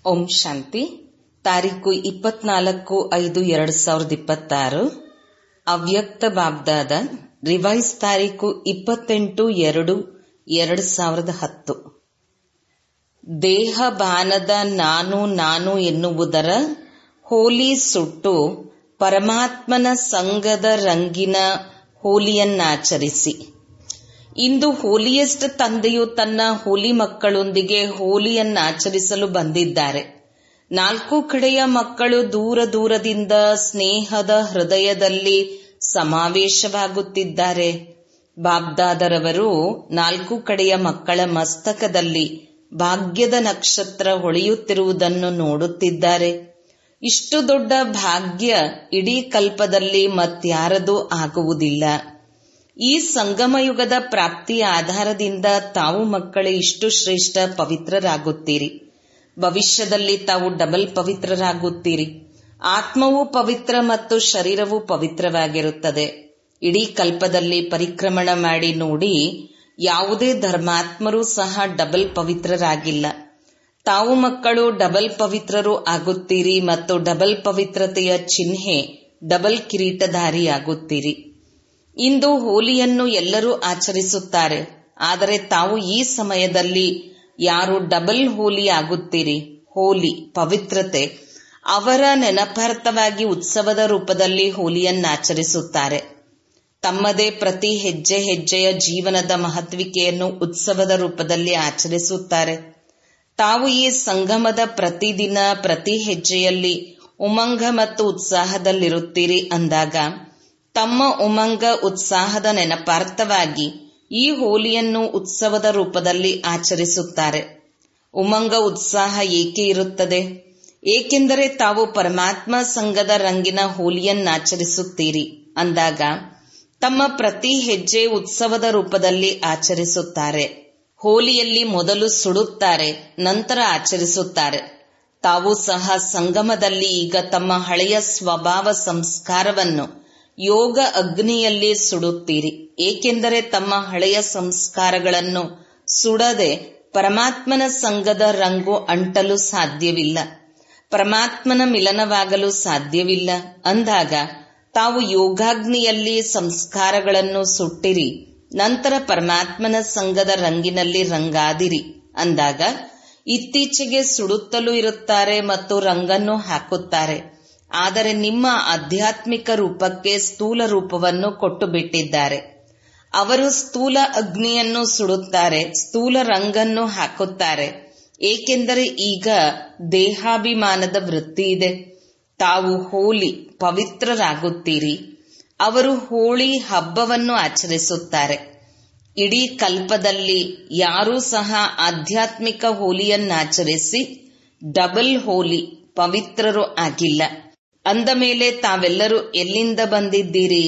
ಓಂ ಶಾಂತಿ ತಾರೀಕು ಇಪ್ಪತ್ನಾಲ್ಕು ಐದು ಎರಡು ಸಾವಿರದ ಇಪ್ಪತ್ತಾರು ಅವ್ಯಕ್ತ ಬಾಬ್ದಾದ ರಿವೈಸ್ ತಾರೀಕು ಇಪ್ಪತ್ತೆಂಟು ಎರಡು ಎರಡು ಸಾವಿರದ ಹತ್ತು ದೇಹ ಬಾನದ ನಾನು ನಾನು ಎನ್ನುವುದರ ಹೋಲಿ ಸುಟ್ಟು ಪರಮಾತ್ಮನ ಸಂಗದ ರಂಗಿನ ಹೋಲಿಯನ್ನಾಚರಿಸಿ ಇಂದು ಹೋಲಿಯೆಸ್ಟ್ ತಂದೆಯು ತನ್ನ ಹೋಲಿ ಮಕ್ಕಳೊಂದಿಗೆ ಹೋಲಿಯನ್ನಾಚರಿಸಲು ಬಂದಿದ್ದಾರೆ ನಾಲ್ಕು ಕಡೆಯ ಮಕ್ಕಳು ದೂರ ದೂರದಿಂದ ಸ್ನೇಹದ ಹೃದಯದಲ್ಲಿ ಸಮಾವೇಶವಾಗುತ್ತಿದ್ದಾರೆ ಬಾಬ್ದಾದರವರು ನಾಲ್ಕು ಕಡೆಯ ಮಕ್ಕಳ ಮಸ್ತಕದಲ್ಲಿ ಭಾಗ್ಯದ ನಕ್ಷತ್ರ ಹೊಳೆಯುತ್ತಿರುವುದನ್ನು ನೋಡುತ್ತಿದ್ದಾರೆ ಇಷ್ಟು ದೊಡ್ಡ ಭಾಗ್ಯ ಇಡೀ ಕಲ್ಪದಲ್ಲಿ ಮತ್ಯಾರದೂ ಆಗುವುದಿಲ್ಲ ಈ ಸಂಗಮಯುಗದ ಪ್ರಾಪ್ತಿಯ ಆಧಾರದಿಂದ ತಾವು ಮಕ್ಕಳೇ ಇಷ್ಟು ಶ್ರೇಷ್ಠ ಪವಿತ್ರರಾಗುತ್ತೀರಿ ಭವಿಷ್ಯದಲ್ಲಿ ತಾವು ಡಬಲ್ ಪವಿತ್ರರಾಗುತ್ತೀರಿ ಆತ್ಮವು ಪವಿತ್ರ ಮತ್ತು ಶರೀರವು ಪವಿತ್ರವಾಗಿರುತ್ತದೆ ಇಡೀ ಕಲ್ಪದಲ್ಲಿ ಪರಿಕ್ರಮಣ ಮಾಡಿ ನೋಡಿ ಯಾವುದೇ ಧರ್ಮಾತ್ಮರೂ ಸಹ ಡಬಲ್ ಪವಿತ್ರರಾಗಿಲ್ಲ ತಾವು ಮಕ್ಕಳು ಡಬಲ್ ಪವಿತ್ರರು ಆಗುತ್ತೀರಿ ಮತ್ತು ಡಬಲ್ ಪವಿತ್ರತೆಯ ಚಿಹ್ನೆ ಡಬಲ್ ಕಿರೀಟಧಾರಿಯಾಗುತ್ತೀರಿ ಇಂದು ಹೋಲಿಯನ್ನು ಎಲ್ಲರೂ ಆಚರಿಸುತ್ತಾರೆ ಆದರೆ ತಾವು ಈ ಸಮಯದಲ್ಲಿ ಯಾರು ಡಬಲ್ ಹೋಲಿ ಆಗುತ್ತೀರಿ ಹೋಲಿ ಪವಿತ್ರತೆ ಅವರ ನೆನಪಾರ್ಥವಾಗಿ ಉತ್ಸವದ ರೂಪದಲ್ಲಿ ಹೋಲಿಯನ್ನಾಚರಿಸುತ್ತಾರೆ ತಮ್ಮದೇ ಪ್ರತಿ ಹೆಜ್ಜೆ ಹೆಜ್ಜೆಯ ಜೀವನದ ಮಹತ್ವಿಕೆಯನ್ನು ಉತ್ಸವದ ರೂಪದಲ್ಲಿ ಆಚರಿಸುತ್ತಾರೆ ತಾವು ಈ ಸಂಗಮದ ಪ್ರತಿದಿನ ಪ್ರತಿ ಹೆಜ್ಜೆಯಲ್ಲಿ ಉಮಂಗ ಮತ್ತು ಉತ್ಸಾಹದಲ್ಲಿರುತ್ತೀರಿ ಅಂದಾಗ ತಮ್ಮ ಉಮಂಗ ಉತ್ಸಾಹದ ನೆನಪಾರ್ಥವಾಗಿ ಈ ಹೋಲಿಯನ್ನು ಉತ್ಸವದ ರೂಪದಲ್ಲಿ ಆಚರಿಸುತ್ತಾರೆ ಉಮಂಗ ಉತ್ಸಾಹ ಏಕೆ ಇರುತ್ತದೆ ಏಕೆಂದರೆ ತಾವು ಪರಮಾತ್ಮ ಸಂಘದ ರಂಗಿನ ಹೋಲಿಯನ್ನಾಚರಿಸುತ್ತೀರಿ ಅಂದಾಗ ತಮ್ಮ ಪ್ರತಿ ಹೆಜ್ಜೆ ಉತ್ಸವದ ರೂಪದಲ್ಲಿ ಆಚರಿಸುತ್ತಾರೆ ಹೋಲಿಯಲ್ಲಿ ಮೊದಲು ಸುಡುತ್ತಾರೆ ನಂತರ ಆಚರಿಸುತ್ತಾರೆ ತಾವು ಸಹ ಸಂಗಮದಲ್ಲಿ ಈಗ ತಮ್ಮ ಹಳೆಯ ಸ್ವಭಾವ ಸಂಸ್ಕಾರವನ್ನು ಯೋಗ ಅಗ್ನಿಯಲ್ಲಿ ಸುಡುತ್ತೀರಿ ಏಕೆಂದರೆ ತಮ್ಮ ಹಳೆಯ ಸಂಸ್ಕಾರಗಳನ್ನು ಸುಡದೆ ಪರಮಾತ್ಮನ ಸಂಘದ ರಂಗು ಅಂಟಲು ಸಾಧ್ಯವಿಲ್ಲ ಪರಮಾತ್ಮನ ಮಿಲನವಾಗಲು ಸಾಧ್ಯವಿಲ್ಲ ಅಂದಾಗ ತಾವು ಯೋಗಾಗ್ನಿಯಲ್ಲಿ ಸಂಸ್ಕಾರಗಳನ್ನು ಸುಟ್ಟಿರಿ ನಂತರ ಪರಮಾತ್ಮನ ಸಂಘದ ರಂಗಿನಲ್ಲಿ ರಂಗಾದಿರಿ ಅಂದಾಗ ಇತ್ತೀಚೆಗೆ ಸುಡುತ್ತಲೂ ಇರುತ್ತಾರೆ ಮತ್ತು ರಂಗನ್ನು ಹಾಕುತ್ತಾರೆ ಆದರೆ ನಿಮ್ಮ ಆಧ್ಯಾತ್ಮಿಕ ರೂಪಕ್ಕೆ ಸ್ಥೂಲ ರೂಪವನ್ನು ಕೊಟ್ಟು ಬಿಟ್ಟಿದ್ದಾರೆ ಅವರು ಸ್ಥೂಲ ಅಗ್ನಿಯನ್ನು ಸುಡುತ್ತಾರೆ ಸ್ಥೂಲ ರಂಗನ್ನು ಹಾಕುತ್ತಾರೆ ಏಕೆಂದರೆ ಈಗ ದೇಹಾಭಿಮಾನದ ವೃತ್ತಿ ಇದೆ ತಾವು ಹೋಲಿ ಪವಿತ್ರರಾಗುತ್ತೀರಿ ಅವರು ಹೋಳಿ ಹಬ್ಬವನ್ನು ಆಚರಿಸುತ್ತಾರೆ ಇಡೀ ಕಲ್ಪದಲ್ಲಿ ಯಾರೂ ಸಹ ಆಧ್ಯಾತ್ಮಿಕ ಹೋಲಿಯನ್ನಾಚರಿಸಿ ಡಬಲ್ ಹೋಲಿ ಪವಿತ್ರರು ಆಗಿಲ್ಲ ಅಂದ ಮೇಲೆ ತಾವೆಲ್ಲರೂ ಎಲ್ಲಿಂದ ಬಂದಿದ್ದೀರಿ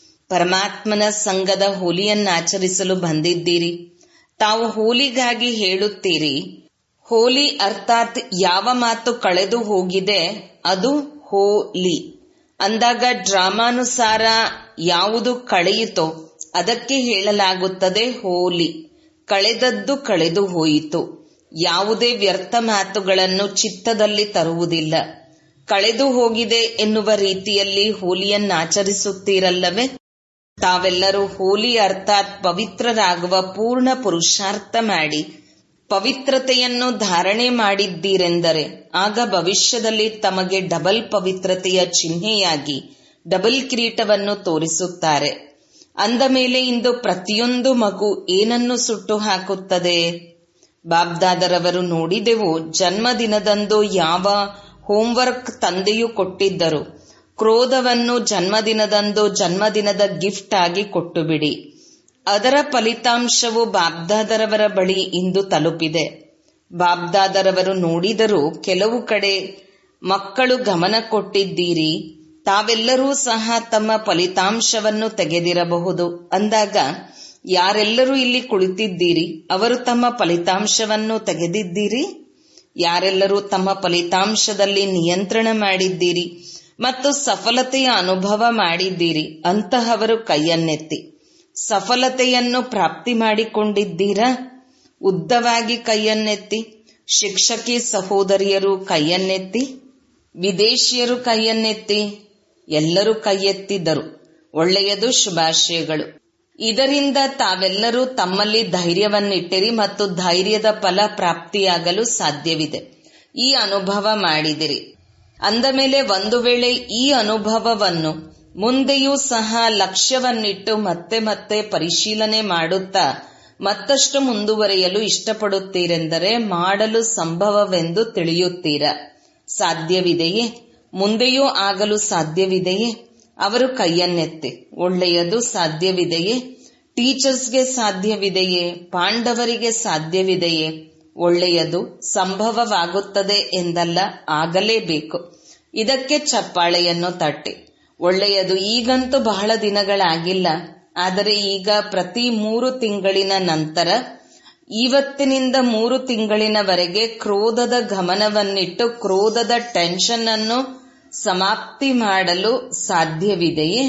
ಪರಮಾತ್ಮನ ಸಂಘದ ಹೋಲಿಯನ್ನಾಚರಿಸಲು ಬಂದಿದ್ದೀರಿ ತಾವು ಹೋಲಿಗಾಗಿ ಹೇಳುತ್ತೀರಿ ಹೋಲಿ ಅರ್ಥಾತ್ ಯಾವ ಮಾತು ಕಳೆದು ಹೋಗಿದೆ ಅದು ಹೋಲಿ ಅಂದಾಗ ಡ್ರಾಮಾನುಸಾರ ಯಾವುದು ಕಳೆಯಿತೋ ಅದಕ್ಕೆ ಹೇಳಲಾಗುತ್ತದೆ ಹೋಲಿ ಕಳೆದದ್ದು ಕಳೆದು ಹೋಯಿತು ಯಾವುದೇ ವ್ಯರ್ಥ ಮಾತುಗಳನ್ನು ಚಿತ್ತದಲ್ಲಿ ತರುವುದಿಲ್ಲ ಕಳೆದು ಹೋಗಿದೆ ಎನ್ನುವ ರೀತಿಯಲ್ಲಿ ಹೋಲಿಯನ್ನಾಚರಿಸುತ್ತೀರಲ್ಲವೇ ತಾವೆಲ್ಲರೂ ಹೋಲಿ ಅರ್ಥಾತ್ ಪವಿತ್ರರಾಗುವ ಪೂರ್ಣ ಪುರುಷಾರ್ಥ ಮಾಡಿ ಪವಿತ್ರತೆಯನ್ನು ಧಾರಣೆ ಮಾಡಿದ್ದೀರೆಂದರೆ ಆಗ ಭವಿಷ್ಯದಲ್ಲಿ ತಮಗೆ ಡಬಲ್ ಪವಿತ್ರತೆಯ ಚಿಹ್ನೆಯಾಗಿ ಡಬಲ್ ಕಿರೀಟವನ್ನು ತೋರಿಸುತ್ತಾರೆ ಅಂದ ಮೇಲೆ ಇಂದು ಪ್ರತಿಯೊಂದು ಮಗು ಏನನ್ನು ಸುಟ್ಟು ಹಾಕುತ್ತದೆ ಬಾಬ್ದಾದರವರು ನೋಡಿದೆವು ಜನ್ಮದಿನದಂದು ಯಾವ ಹೋಂವರ್ಕ್ ತಂದೆಯು ಕೊಟ್ಟಿದ್ದರು ಕ್ರೋಧವನ್ನು ಜನ್ಮದಿನದಂದು ಜನ್ಮದಿನದ ಗಿಫ್ಟ್ ಆಗಿ ಕೊಟ್ಟುಬಿಡಿ ಅದರ ಫಲಿತಾಂಶವು ಬಾಬ್ದಾದರವರ ಬಳಿ ಇಂದು ತಲುಪಿದೆ ಬಾಬ್ದಾದರವರು ನೋಡಿದರೂ ಕೆಲವು ಕಡೆ ಮಕ್ಕಳು ಗಮನ ಕೊಟ್ಟಿದ್ದೀರಿ ತಾವೆಲ್ಲರೂ ಸಹ ತಮ್ಮ ಫಲಿತಾಂಶವನ್ನು ತೆಗೆದಿರಬಹುದು ಅಂದಾಗ ಯಾರೆಲ್ಲರೂ ಇಲ್ಲಿ ಕುಳಿತಿದ್ದೀರಿ ಅವರು ತಮ್ಮ ಫಲಿತಾಂಶವನ್ನು ತೆಗೆದಿದ್ದೀರಿ ಯಾರೆಲ್ಲರೂ ತಮ್ಮ ಫಲಿತಾಂಶದಲ್ಲಿ ನಿಯಂತ್ರಣ ಮಾಡಿದ್ದೀರಿ ಮತ್ತು ಸಫಲತೆಯ ಅನುಭವ ಮಾಡಿದ್ದೀರಿ ಅಂತಹವರು ಕೈಯನ್ನೆತ್ತಿ ಸಫಲತೆಯನ್ನು ಪ್ರಾಪ್ತಿ ಮಾಡಿಕೊಂಡಿದ್ದೀರಾ ಉದ್ದವಾಗಿ ಕೈಯನ್ನೆತ್ತಿ ಶಿಕ್ಷಕಿ ಸಹೋದರಿಯರು ಕೈಯನ್ನೆತ್ತಿ ವಿದೇಶಿಯರು ಕೈಯನ್ನೆತ್ತಿ ಎಲ್ಲರೂ ಕೈಯೆತ್ತಿದ್ದರು ಒಳ್ಳೆಯದು ಶುಭಾಶಯಗಳು ಇದರಿಂದ ತಾವೆಲ್ಲರೂ ತಮ್ಮಲ್ಲಿ ಧೈರ್ಯವನ್ನಿಟ್ಟಿರಿ ಮತ್ತು ಧೈರ್ಯದ ಫಲ ಪ್ರಾಪ್ತಿಯಾಗಲು ಸಾಧ್ಯವಿದೆ ಈ ಅನುಭವ ಮಾಡಿದಿರಿ ಅಂದ ಮೇಲೆ ಒಂದು ವೇಳೆ ಈ ಅನುಭವವನ್ನು ಮುಂದೆಯೂ ಸಹ ಲಕ್ಷ್ಯವನ್ನಿಟ್ಟು ಮತ್ತೆ ಮತ್ತೆ ಪರಿಶೀಲನೆ ಮಾಡುತ್ತಾ ಮತ್ತಷ್ಟು ಮುಂದುವರಿಯಲು ಇಷ್ಟಪಡುತ್ತೀರೆಂದರೆ ಮಾಡಲು ಸಂಭವವೆಂದು ತಿಳಿಯುತ್ತೀರಾ ಸಾಧ್ಯವಿದೆಯೇ ಮುಂದೆಯೂ ಆಗಲು ಸಾಧ್ಯವಿದೆಯೇ ಅವರು ಕೈಯನ್ನೆತ್ತಿ ಒಳ್ಳೆಯದು ಸಾಧ್ಯವಿದೆಯೇ ಟೀಚರ್ಸ್ಗೆ ಸಾಧ್ಯವಿದೆಯೇ ಪಾಂಡವರಿಗೆ ಸಾಧ್ಯವಿದೆಯೇ ಒಳ್ಳೆಯದು ಸಂಭವವಾಗುತ್ತದೆ ಎಂದಲ್ಲ ಆಗಲೇಬೇಕು ಇದಕ್ಕೆ ಚಪ್ಪಾಳೆಯನ್ನು ತಟ್ಟಿ ಒಳ್ಳೆಯದು ಈಗಂತೂ ಬಹಳ ದಿನಗಳಾಗಿಲ್ಲ ಆದರೆ ಈಗ ಪ್ರತಿ ಮೂರು ತಿಂಗಳಿನ ನಂತರ ಇವತ್ತಿನಿಂದ ಮೂರು ತಿಂಗಳಿನವರೆಗೆ ಕ್ರೋಧದ ಗಮನವನ್ನಿಟ್ಟು ಕ್ರೋಧದ ಟೆನ್ಷನ್ ಅನ್ನು ಸಮಾಪ್ತಿ ಮಾಡಲು ಸಾಧ್ಯವಿದೆಯೇ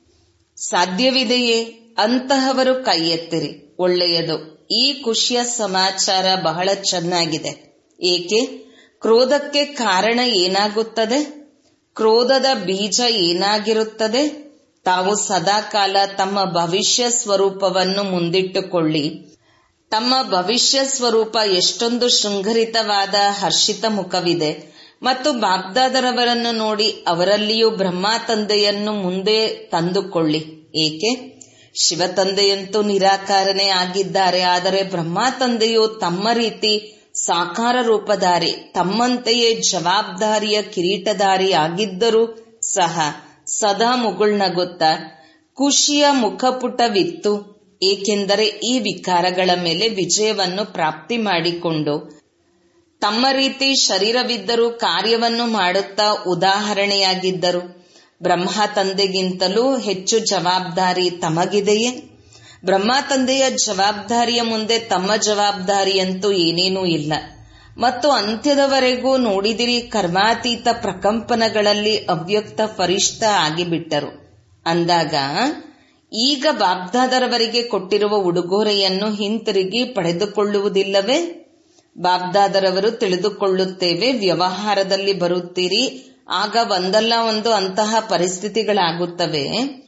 ಸಾಧ್ಯವಿದೆಯೇ ಅಂತಹವರು ಕೈ ಎತ್ತಿರಿ ಒಳ್ಳೆಯದು ಈ ಖುಷಿಯ ಸಮಾಚಾರ ಬಹಳ ಚೆನ್ನಾಗಿದೆ ಏಕೆ ಕ್ರೋಧಕ್ಕೆ ಕಾರಣ ಏನಾಗುತ್ತದೆ ಕ್ರೋಧದ ಬೀಜ ಏನಾಗಿರುತ್ತದೆ ತಾವು ಸದಾಕಾಲ ತಮ್ಮ ಭವಿಷ್ಯ ಸ್ವರೂಪವನ್ನು ಮುಂದಿಟ್ಟುಕೊಳ್ಳಿ ತಮ್ಮ ಭವಿಷ್ಯ ಸ್ವರೂಪ ಎಷ್ಟೊಂದು ಶೃಂಗರಿತವಾದ ಹರ್ಷಿತ ಮುಖವಿದೆ ಮತ್ತು ಬಾಗ್ದಾದರವರನ್ನು ನೋಡಿ ಅವರಲ್ಲಿಯೂ ಬ್ರಹ್ಮ ತಂದೆಯನ್ನು ಮುಂದೆ ತಂದುಕೊಳ್ಳಿ ಏಕೆ ಶಿವ ತಂದೆಯಂತೂ ನಿರಾಕಾರನೇ ಆಗಿದ್ದಾರೆ ಆದರೆ ಬ್ರಹ್ಮ ತಂದೆಯು ತಮ್ಮ ರೀತಿ ಸಾಕಾರ ರೂಪಧಾರಿ ತಮ್ಮಂತೆಯೇ ಜವಾಬ್ದಾರಿಯ ಕಿರೀಟಧಾರಿ ಆಗಿದ್ದರೂ ಸಹ ಸದಾ ಮುಗುಳ್ನಗುತ್ತಾ ಖುಷಿಯ ಮುಖಪುಟವಿತ್ತು ಏಕೆಂದರೆ ಈ ವಿಕಾರಗಳ ಮೇಲೆ ವಿಜಯವನ್ನು ಪ್ರಾಪ್ತಿ ಮಾಡಿಕೊಂಡು ತಮ್ಮ ರೀತಿ ಶರೀರವಿದ್ದರೂ ಕಾರ್ಯವನ್ನು ಮಾಡುತ್ತಾ ಉದಾಹರಣೆಯಾಗಿದ್ದರು ಬ್ರಹ್ಮ ತಂದೆಗಿಂತಲೂ ಹೆಚ್ಚು ಜವಾಬ್ದಾರಿ ತಮಗಿದೆಯೇ ಬ್ರಹ್ಮ ತಂದೆಯ ಜವಾಬ್ದಾರಿಯ ಮುಂದೆ ತಮ್ಮ ಜವಾಬ್ದಾರಿಯಂತೂ ಏನೇನೂ ಇಲ್ಲ ಮತ್ತು ಅಂತ್ಯದವರೆಗೂ ನೋಡಿದಿರಿ ಕರ್ಮಾತೀತ ಪ್ರಕಂಪನಗಳಲ್ಲಿ ಅವ್ಯಕ್ತ ಫರಿಷ್ಠ ಆಗಿಬಿಟ್ಟರು ಅಂದಾಗ ಈಗ ಬಾಬ್ದಾದರವರಿಗೆ ಕೊಟ್ಟಿರುವ ಉಡುಗೊರೆಯನ್ನು ಹಿಂತಿರುಗಿ ಪಡೆದುಕೊಳ್ಳುವುದಿಲ್ಲವೇ ಬಾಬ್ದಾದರವರು ತಿಳಿದುಕೊಳ್ಳುತ್ತೇವೆ ವ್ಯವಹಾರದಲ್ಲಿ ಬರುತ್ತೀರಿ ಆಗ ಒಂದಲ್ಲ ಒಂದು ಅಂತಹ ಪರಿಸ್ಥಿತಿಗಳಾಗುತ್ತವೆ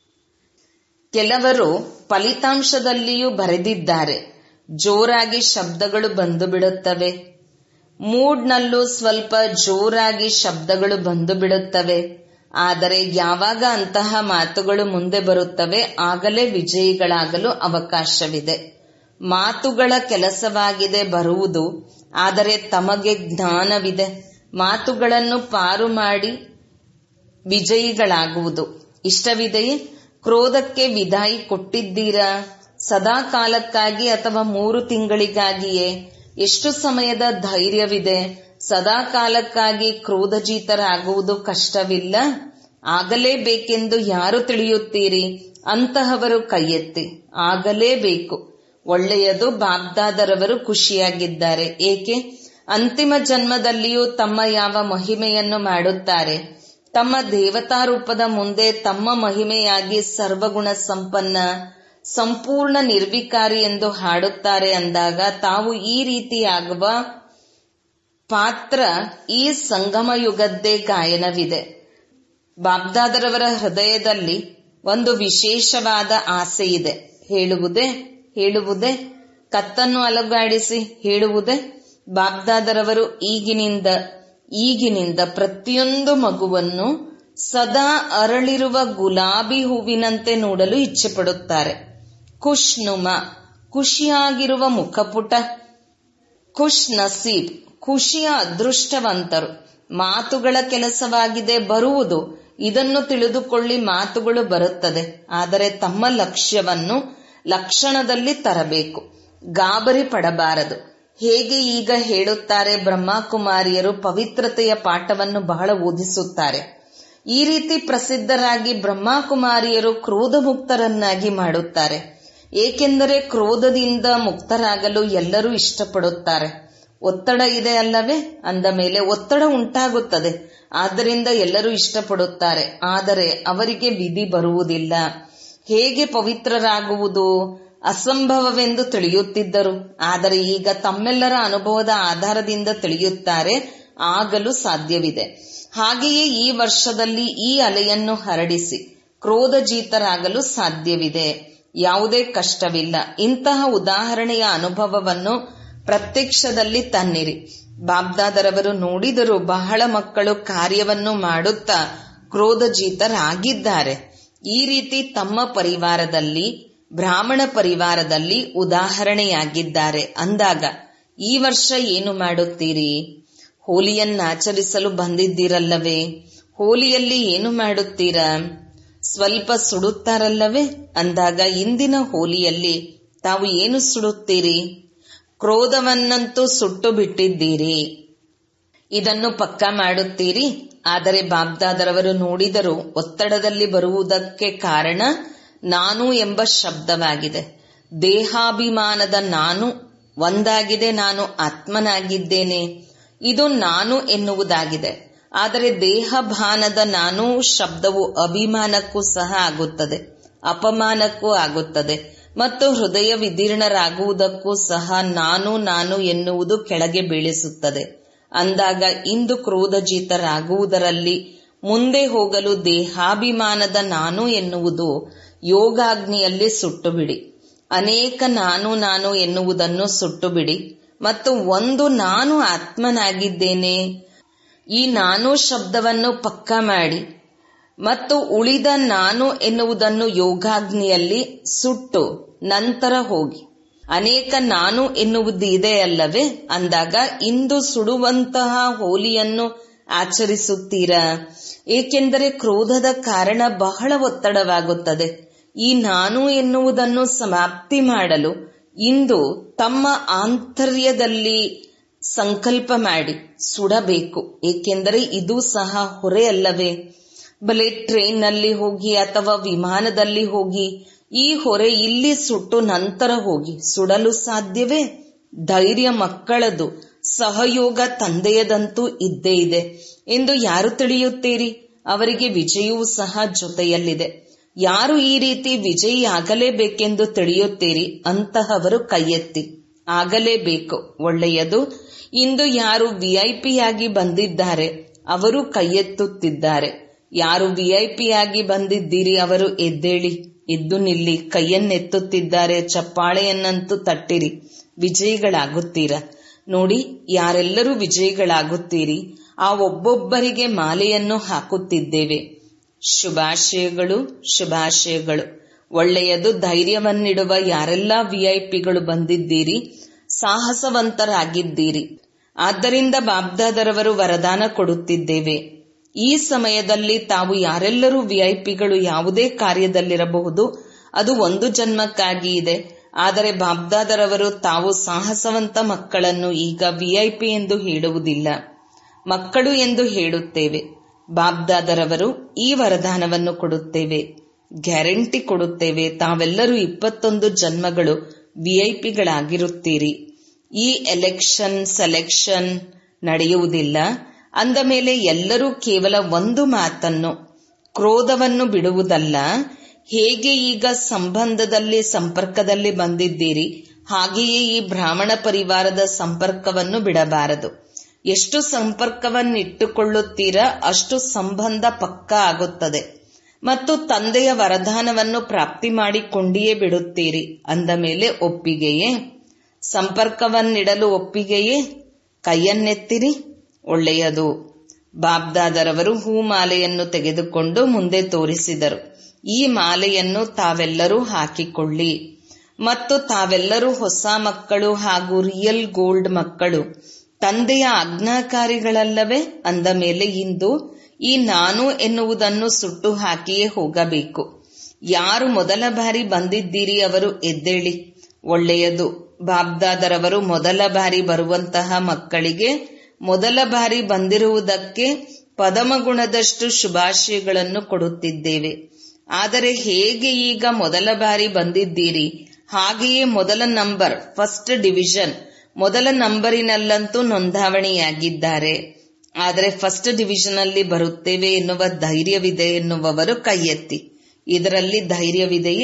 ಕೆಲವರು ಫಲಿತಾಂಶದಲ್ಲಿಯೂ ಬರೆದಿದ್ದಾರೆ ಜೋರಾಗಿ ಶಬ್ದಗಳು ಬಂದು ಬಿಡುತ್ತವೆ ಮೂಡ್ನಲ್ಲೂ ಸ್ವಲ್ಪ ಜೋರಾಗಿ ಶಬ್ದಗಳು ಬಂದು ಬಿಡುತ್ತವೆ ಆದರೆ ಯಾವಾಗ ಅಂತಹ ಮಾತುಗಳು ಮುಂದೆ ಬರುತ್ತವೆ ಆಗಲೇ ವಿಜಯಿಗಳಾಗಲು ಅವಕಾಶವಿದೆ ಮಾತುಗಳ ಕೆಲಸವಾಗಿದೆ ಬರುವುದು ಆದರೆ ತಮಗೆ ಜ್ಞಾನವಿದೆ ಮಾತುಗಳನ್ನು ಪಾರು ಮಾಡಿ ವಿಜಯಿಗಳಾಗುವುದು ಇಷ್ಟವಿದೆಯೇ ಕ್ರೋಧಕ್ಕೆ ವಿದಾಯಿ ಕೊಟ್ಟಿದ್ದೀರಾ ಸದಾ ಕಾಲಕ್ಕಾಗಿ ಅಥವಾ ಮೂರು ತಿಂಗಳಿಗಾಗಿಯೇ ಎಷ್ಟು ಸಮಯದ ಧೈರ್ಯವಿದೆ ಸದಾ ಕಾಲಕ್ಕಾಗಿ ಕ್ರೋಧಜೀತರಾಗುವುದು ಕಷ್ಟವಿಲ್ಲ ಆಗಲೇಬೇಕೆಂದು ಯಾರು ತಿಳಿಯುತ್ತೀರಿ ಅಂತಹವರು ಕೈಯೆತ್ತಿ ಆಗಲೇಬೇಕು ಒಳ್ಳೆಯದು ಬಾಬ್ದಾದರವರು ಖುಷಿಯಾಗಿದ್ದಾರೆ ಏಕೆ ಅಂತಿಮ ಜನ್ಮದಲ್ಲಿಯೂ ತಮ್ಮ ಯಾವ ಮಹಿಮೆಯನ್ನು ಮಾಡುತ್ತಾರೆ ತಮ್ಮ ದೇವತಾ ರೂಪದ ಮುಂದೆ ತಮ್ಮ ಮಹಿಮೆಯಾಗಿ ಸರ್ವಗುಣ ಸಂಪನ್ನ ಸಂಪೂರ್ಣ ನಿರ್ವಿಕಾರಿ ಎಂದು ಹಾಡುತ್ತಾರೆ ಅಂದಾಗ ತಾವು ಈ ರೀತಿಯಾಗುವ ಪಾತ್ರ ಈ ಸಂಗಮ ಯುಗದ್ದೇ ಗಾಯನವಿದೆ ಬಾಬ್ದಾದರವರ ಹೃದಯದಲ್ಲಿ ಒಂದು ವಿಶೇಷವಾದ ಆಸೆ ಇದೆ ಹೇಳುವುದೇ ಹೇಳುವುದೇ ಕತ್ತನ್ನು ಅಲುಗಾಡಿಸಿ ಹೇಳುವುದೇ ಬಾಬ್ದಾದರವರು ಈಗಿನಿಂದ ಈಗಿನಿಂದ ಪ್ರತಿಯೊಂದು ಮಗುವನ್ನು ಸದಾ ಅರಳಿರುವ ಗುಲಾಬಿ ಹೂವಿನಂತೆ ನೋಡಲು ಇಚ್ಛೆ ಪಡುತ್ತಾರೆ ಖುಷ್ನುಮ ಖುಷಿಯಾಗಿರುವ ಮುಖಪುಟ ಖುಷ್ ನಸೀಬ್ ಖುಷಿಯ ಅದೃಷ್ಟವಂತರು ಮಾತುಗಳ ಕೆಲಸವಾಗಿದೆ ಬರುವುದು ಇದನ್ನು ತಿಳಿದುಕೊಳ್ಳಿ ಮಾತುಗಳು ಬರುತ್ತದೆ ಆದರೆ ತಮ್ಮ ಲಕ್ಷ್ಯವನ್ನು ಲಕ್ಷಣದಲ್ಲಿ ತರಬೇಕು ಗಾಬರಿ ಪಡಬಾರದು ಹೇಗೆ ಈಗ ಹೇಳುತ್ತಾರೆ ಬ್ರಹ್ಮಕುಮಾರಿಯರು ಪವಿತ್ರತೆಯ ಪಾಠವನ್ನು ಬಹಳ ಓದಿಸುತ್ತಾರೆ ಈ ರೀತಿ ಪ್ರಸಿದ್ಧರಾಗಿ ಬ್ರಹ್ಮಕುಮಾರಿಯರು ಕ್ರೋಧ ಮುಕ್ತರನ್ನಾಗಿ ಮಾಡುತ್ತಾರೆ ಏಕೆಂದರೆ ಕ್ರೋಧದಿಂದ ಮುಕ್ತರಾಗಲು ಎಲ್ಲರೂ ಇಷ್ಟಪಡುತ್ತಾರೆ ಒತ್ತಡ ಇದೆ ಅಲ್ಲವೇ ಅಂದ ಮೇಲೆ ಒತ್ತಡ ಉಂಟಾಗುತ್ತದೆ ಆದ್ದರಿಂದ ಎಲ್ಲರೂ ಇಷ್ಟಪಡುತ್ತಾರೆ ಆದರೆ ಅವರಿಗೆ ವಿಧಿ ಬರುವುದಿಲ್ಲ ಹೇಗೆ ಪವಿತ್ರರಾಗುವುದು ಅಸಂಭವವೆಂದು ತಿಳಿಯುತ್ತಿದ್ದರು ಆದರೆ ಈಗ ತಮ್ಮೆಲ್ಲರ ಅನುಭವದ ಆಧಾರದಿಂದ ತಿಳಿಯುತ್ತಾರೆ ಆಗಲು ಸಾಧ್ಯವಿದೆ ಹಾಗೆಯೇ ಈ ವರ್ಷದಲ್ಲಿ ಈ ಅಲೆಯನ್ನು ಹರಡಿಸಿ ಕ್ರೋಧಜೀತರಾಗಲು ಸಾಧ್ಯವಿದೆ ಯಾವುದೇ ಕಷ್ಟವಿಲ್ಲ ಇಂತಹ ಉದಾಹರಣೆಯ ಅನುಭವವನ್ನು ಪ್ರತ್ಯಕ್ಷದಲ್ಲಿ ತನ್ನಿರಿ ಬಾಬ್ದಾದರವರು ನೋಡಿದರು ಬಹಳ ಮಕ್ಕಳು ಕಾರ್ಯವನ್ನು ಮಾಡುತ್ತಾ ಕ್ರೋಧಜೀತರಾಗಿದ್ದಾರೆ ಈ ರೀತಿ ತಮ್ಮ ಪರಿವಾರದಲ್ಲಿ ಬ್ರಾಹ್ಮಣ ಪರಿವಾರದಲ್ಲಿ ಉದಾಹರಣೆಯಾಗಿದ್ದಾರೆ ಅಂದಾಗ ಈ ವರ್ಷ ಏನು ಮಾಡುತ್ತೀರಿ ಹೋಲಿಯನ್ನಾಚರಿಸಲು ಬಂದಿದ್ದೀರಲ್ಲವೇ ಹೋಲಿಯಲ್ಲಿ ಏನು ಮಾಡುತ್ತೀರಾ ಸ್ವಲ್ಪ ಸುಡುತ್ತಾರಲ್ಲವೇ ಅಂದಾಗ ಇಂದಿನ ಹೋಲಿಯಲ್ಲಿ ತಾವು ಏನು ಸುಡುತ್ತೀರಿ ಕ್ರೋಧವನ್ನಂತೂ ಸುಟ್ಟು ಬಿಟ್ಟಿದ್ದೀರಿ ಇದನ್ನು ಪಕ್ಕಾ ಮಾಡುತ್ತೀರಿ ಆದರೆ ಬಾಬ್ದಾದರವರು ನೋಡಿದರು ಒತ್ತಡದಲ್ಲಿ ಬರುವುದಕ್ಕೆ ಕಾರಣ ನಾನು ಎಂಬ ಶಬ್ದವಾಗಿದೆ ದೇಹಾಭಿಮಾನದ ನಾನು ಒಂದಾಗಿದೆ ನಾನು ಆತ್ಮನಾಗಿದ್ದೇನೆ ಇದು ನಾನು ಎನ್ನುವುದಾಗಿದೆ ಆದರೆ ದೇಹಭಾನದ ನಾನು ಶಬ್ದವು ಅಭಿಮಾನಕ್ಕೂ ಸಹ ಆಗುತ್ತದೆ ಅಪಮಾನಕ್ಕೂ ಆಗುತ್ತದೆ ಮತ್ತು ಹೃದಯ ವಿದೀರ್ಣರಾಗುವುದಕ್ಕೂ ಸಹ ನಾನು ನಾನು ಎನ್ನುವುದು ಕೆಳಗೆ ಬೀಳಿಸುತ್ತದೆ ಅಂದಾಗ ಇಂದು ಕ್ರೋಧಜಿತರಾಗುವುದರಲ್ಲಿ ಮುಂದೆ ಹೋಗಲು ದೇಹಾಭಿಮಾನದ ನಾನು ಎನ್ನುವುದು ಯೋಗಾಗ್ನಿಯಲ್ಲಿ ಸುಟ್ಟು ಬಿಡಿ ಅನೇಕ ನಾನು ನಾನು ಎನ್ನುವುದನ್ನು ಸುಟ್ಟು ಬಿಡಿ ಮತ್ತು ಒಂದು ನಾನು ಆತ್ಮನಾಗಿದ್ದೇನೆ ಈ ನಾನು ಶಬ್ದವನ್ನು ಪಕ್ಕಾ ಮಾಡಿ ಮತ್ತು ಉಳಿದ ನಾನು ಎನ್ನುವುದನ್ನು ಯೋಗಾಗ್ನಿಯಲ್ಲಿ ಸುಟ್ಟು ನಂತರ ಹೋಗಿ ಅನೇಕ ನಾನು ಎನ್ನುವುದು ಇದೆ ಅಲ್ಲವೇ ಅಂದಾಗ ಇಂದು ಸುಡುವಂತಹ ಹೋಲಿಯನ್ನು ಆಚರಿಸುತ್ತೀರಾ ಏಕೆಂದರೆ ಕ್ರೋಧದ ಕಾರಣ ಬಹಳ ಒತ್ತಡವಾಗುತ್ತದೆ ಈ ನಾನು ಎನ್ನುವುದನ್ನು ಸಮಾಪ್ತಿ ಮಾಡಲು ಇಂದು ತಮ್ಮ ಆಂತರ್ಯದಲ್ಲಿ ಸಂಕಲ್ಪ ಮಾಡಿ ಸುಡಬೇಕು ಏಕೆಂದರೆ ಇದು ಸಹ ಹೊರೆ ಅಲ್ಲವೇ ಬಲೆ ಟ್ರೈನ್ನಲ್ಲಿ ಹೋಗಿ ಅಥವಾ ವಿಮಾನದಲ್ಲಿ ಹೋಗಿ ಈ ಹೊರೆ ಇಲ್ಲಿ ಸುಟ್ಟು ನಂತರ ಹೋಗಿ ಸುಡಲು ಸಾಧ್ಯವೇ ಧೈರ್ಯ ಮಕ್ಕಳದು ಸಹಯೋಗ ತಂದೆಯದಂತೂ ಇದ್ದೇ ಇದೆ ಎಂದು ಯಾರು ತಿಳಿಯುತ್ತೀರಿ ಅವರಿಗೆ ವಿಜಯವೂ ಸಹ ಜೊತೆಯಲ್ಲಿದೆ ಯಾರು ಈ ರೀತಿ ವಿಜಯಿ ಆಗಲೇಬೇಕೆಂದು ತಿಳಿಯುತ್ತೀರಿ ಅಂತಹವರು ಕೈಯೆತ್ತಿ ಆಗಲೇಬೇಕು ಒಳ್ಳೆಯದು ಇಂದು ಯಾರು ವಿಐಪಿಯಾಗಿ ಬಂದಿದ್ದಾರೆ ಅವರು ಕೈಯೆತ್ತುತ್ತಿದ್ದಾರೆ ಯಾರು ವಿಐಪಿಯಾಗಿ ಬಂದಿದ್ದೀರಿ ಅವರು ಎದ್ದೇಳಿ ಎದ್ದು ನಿಲ್ಲಿ ಕೈಯನ್ನೆತ್ತುತ್ತಿದ್ದಾರೆ ಚಪ್ಪಾಳೆಯನ್ನಂತೂ ತಟ್ಟಿರಿ ವಿಜಯಿಗಳಾಗುತ್ತೀರಾ ನೋಡಿ ಯಾರೆಲ್ಲರೂ ವಿಜಯಿಗಳಾಗುತ್ತೀರಿ ಆ ಒಬ್ಬೊಬ್ಬರಿಗೆ ಮಾಲೆಯನ್ನು ಹಾಕುತ್ತಿದ್ದೇವೆ ಶುಭಾಶಯಗಳು ಶುಭಾಶಯಗಳು ಒಳ್ಳೆಯದು ಧೈರ್ಯವನ್ನಿಡುವ ಯಾರೆಲ್ಲ ವಿಐಪಿಗಳು ಬಂದಿದ್ದೀರಿ ಸಾಹಸವಂತರಾಗಿದ್ದೀರಿ ಆದ್ದರಿಂದ ಬಾಬ್ದಾದರವರು ವರದಾನ ಕೊಡುತ್ತಿದ್ದೇವೆ ಈ ಸಮಯದಲ್ಲಿ ತಾವು ಯಾರೆಲ್ಲರೂ ವಿಐಪಿಗಳು ಯಾವುದೇ ಕಾರ್ಯದಲ್ಲಿರಬಹುದು ಅದು ಒಂದು ಜನ್ಮಕ್ಕಾಗಿ ಇದೆ ಆದರೆ ಬಾಬ್ದಾದರವರು ತಾವು ಸಾಹಸವಂತ ಮಕ್ಕಳನ್ನು ಈಗ ವಿಐಪಿ ಎಂದು ಹೇಳುವುದಿಲ್ಲ ಮಕ್ಕಳು ಎಂದು ಹೇಳುತ್ತೇವೆ ಬಾಬ್ದಾದರವರು ಈ ವರದಾನವನ್ನು ಕೊಡುತ್ತೇವೆ ಗ್ಯಾರಂಟಿ ಕೊಡುತ್ತೇವೆ ತಾವೆಲ್ಲರೂ ಇಪ್ಪತ್ತೊಂದು ಜನ್ಮಗಳು ವಿಐಪಿಗಳಾಗಿರುತ್ತೀರಿ ಈ ಎಲೆಕ್ಷನ್ ಸೆಲೆಕ್ಷನ್ ನಡೆಯುವುದಿಲ್ಲ ಅಂದ ಮೇಲೆ ಎಲ್ಲರೂ ಕೇವಲ ಒಂದು ಮಾತನ್ನು ಕ್ರೋಧವನ್ನು ಬಿಡುವುದಲ್ಲ ಹೇಗೆ ಈಗ ಸಂಬಂಧದಲ್ಲಿ ಸಂಪರ್ಕದಲ್ಲಿ ಬಂದಿದ್ದೀರಿ ಹಾಗೆಯೇ ಈ ಬ್ರಾಹ್ಮಣ ಪರಿವಾರದ ಸಂಪರ್ಕವನ್ನು ಬಿಡಬಾರದು ಎಷ್ಟು ಸಂಪರ್ಕವನ್ನಿಟ್ಟುಕೊಳ್ಳುತ್ತೀರಾ ಅಷ್ಟು ಸಂಬಂಧ ಪಕ್ಕಾ ಆಗುತ್ತದೆ ಮತ್ತು ತಂದೆಯ ವರದಾನವನ್ನು ಪ್ರಾಪ್ತಿ ಮಾಡಿಕೊಂಡಿಯೇ ಬಿಡುತ್ತೀರಿ ಅಂದ ಮೇಲೆ ಒಪ್ಪಿಗೆಯೇ ಸಂಪರ್ಕವನ್ನಿಡಲು ಒಪ್ಪಿಗೆಯೇ ಕೈಯನ್ನೆತ್ತಿರಿ ಒಳ್ಳೆಯದು ಬಾಬ್ದಾದರವರು ಹೂಮಾಲೆಯನ್ನು ತೆಗೆದುಕೊಂಡು ಮುಂದೆ ತೋರಿಸಿದರು ಈ ಮಾಲೆಯನ್ನು ತಾವೆಲ್ಲರೂ ಹಾಕಿಕೊಳ್ಳಿ ಮತ್ತು ತಾವೆಲ್ಲರೂ ಹೊಸ ಮಕ್ಕಳು ಹಾಗೂ ರಿಯಲ್ ಗೋಲ್ಡ್ ಮಕ್ಕಳು ತಂದೆಯ ಆಜ್ಞಾಕಾರಿಗಳಲ್ಲವೇ ಅಂದ ಮೇಲೆ ಇಂದು ಈ ನಾನು ಎನ್ನುವುದನ್ನು ಸುಟ್ಟು ಹಾಕಿಯೇ ಹೋಗಬೇಕು ಯಾರು ಮೊದಲ ಬಾರಿ ಬಂದಿದ್ದೀರಿ ಅವರು ಎದ್ದೇಳಿ ಒಳ್ಳೆಯದು ಬಾಬ್ದಾದರವರು ಮೊದಲ ಬಾರಿ ಬರುವಂತಹ ಮಕ್ಕಳಿಗೆ ಮೊದಲ ಬಾರಿ ಬಂದಿರುವುದಕ್ಕೆ ಪದಮಗುಣದಷ್ಟು ಶುಭಾಶಯಗಳನ್ನು ಕೊಡುತ್ತಿದ್ದೇವೆ ಆದರೆ ಹೇಗೆ ಈಗ ಮೊದಲ ಬಾರಿ ಬಂದಿದ್ದೀರಿ ಹಾಗೆಯೇ ಮೊದಲ ನಂಬರ್ ಫಸ್ಟ್ ಡಿವಿಷನ್ ಮೊದಲ ನಂಬರಿನಲ್ಲಂತೂ ನೋಂದಾವಣಿಯಾಗಿದ್ದಾರೆ ಆದರೆ ಫಸ್ಟ್ ಡಿವಿಷನ್ ಅಲ್ಲಿ ಬರುತ್ತೇವೆ ಎನ್ನುವ ಧೈರ್ಯವಿದೆ ಎನ್ನುವವರು ಕೈ ಎತ್ತಿ ಇದರಲ್ಲಿ ಧೈರ್ಯವಿದೆಯೇ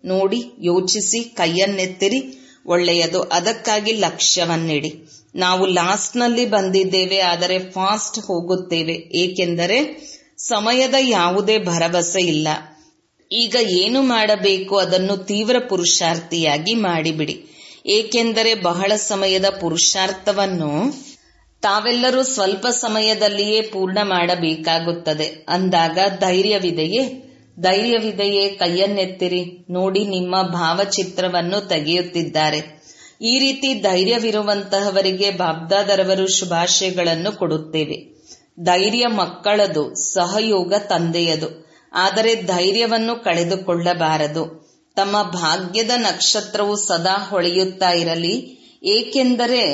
ನೋಡಿ ಯೋಚಿಸಿ ಕೈಯನ್ನೆತ್ತಿರಿ ಒಳ್ಳೆಯದು ಅದಕ್ಕಾಗಿ ಲಕ್ಷ್ಯವನ್ನಿಡಿ ನಾವು ಲಾಸ್ಟ್ನಲ್ಲಿ ಬಂದಿದ್ದೇವೆ ಆದರೆ ಫಾಸ್ಟ್ ಹೋಗುತ್ತೇವೆ ಏಕೆಂದರೆ ಸಮಯದ ಯಾವುದೇ ಭರವಸೆ ಇಲ್ಲ ಈಗ ಏನು ಮಾಡಬೇಕು ಅದನ್ನು ತೀವ್ರ ಪುರುಷಾರ್ಥಿಯಾಗಿ ಮಾಡಿಬಿಡಿ ಏಕೆಂದರೆ ಬಹಳ ಸಮಯದ ಪುರುಷಾರ್ಥವನ್ನು ತಾವೆಲ್ಲರೂ ಸ್ವಲ್ಪ ಸಮಯದಲ್ಲಿಯೇ ಪೂರ್ಣ ಮಾಡಬೇಕಾಗುತ್ತದೆ ಅಂದಾಗ ಧೈರ್ಯವಿದೆಯೇ ಧೈರ್ಯವಿದೆಯೇ ಕೈಯನ್ನೆತ್ತಿರಿ ನೋಡಿ ನಿಮ್ಮ ಭಾವಚಿತ್ರವನ್ನು ತೆಗೆಯುತ್ತಿದ್ದಾರೆ ಈ ರೀತಿ ಧೈರ್ಯವಿರುವಂತಹವರಿಗೆ ಬಾಬ್ದಾದರವರು ಶುಭಾಶಯಗಳನ್ನು ಕೊಡುತ್ತೇವೆ ಧೈರ್ಯ ಮಕ್ಕಳದು ಸಹಯೋಗ ತಂದೆಯದು ಆದರೆ ಧೈರ್ಯವನ್ನು ಕಳೆದುಕೊಳ್ಳಬಾರದು ತಮ್ಮ ಭಾಗ್ಯದ ನಕ್ಷತ್ರವು ಸದಾ ಹೊಳೆಯುತ್ತಾ ಇರಲಿ ಏಕೆಂದರೆ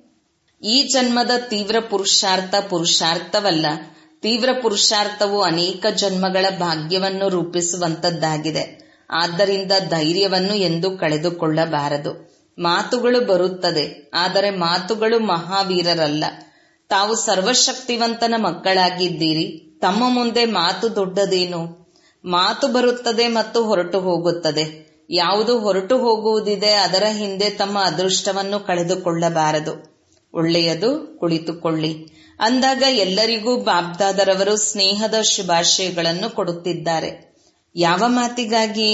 ಈ ಜನ್ಮದ ತೀವ್ರ ಪುರುಷಾರ್ಥ ಪುರುಷಾರ್ಥವಲ್ಲ ತೀವ್ರ ಪುರುಷಾರ್ಥವು ಅನೇಕ ಜನ್ಮಗಳ ಭಾಗ್ಯವನ್ನು ರೂಪಿಸುವಂತದ್ದಾಗಿದೆ ಆದ್ದರಿಂದ ಧೈರ್ಯವನ್ನು ಎಂದು ಕಳೆದುಕೊಳ್ಳಬಾರದು ಮಾತುಗಳು ಬರುತ್ತದೆ ಆದರೆ ಮಾತುಗಳು ಮಹಾವೀರರಲ್ಲ ತಾವು ಸರ್ವಶಕ್ತಿವಂತನ ಮಕ್ಕಳಾಗಿದ್ದೀರಿ ತಮ್ಮ ಮುಂದೆ ಮಾತು ದೊಡ್ಡದೇನು ಮಾತು ಬರುತ್ತದೆ ಮತ್ತು ಹೊರಟು ಹೋಗುತ್ತದೆ ಯಾವುದು ಹೊರಟು ಹೋಗುವುದಿದೆ ಅದರ ಹಿಂದೆ ತಮ್ಮ ಅದೃಷ್ಟವನ್ನು ಕಳೆದುಕೊಳ್ಳಬಾರದು ಒಳ್ಳೆಯದು ಕುಳಿತುಕೊಳ್ಳಿ ಅಂದಾಗ ಎಲ್ಲರಿಗೂ ಬಾಬ್ದಾದರವರು ಸ್ನೇಹದ ಶುಭಾಶಯಗಳನ್ನು ಕೊಡುತ್ತಿದ್ದಾರೆ ಯಾವ ಮಾತಿಗಾಗಿ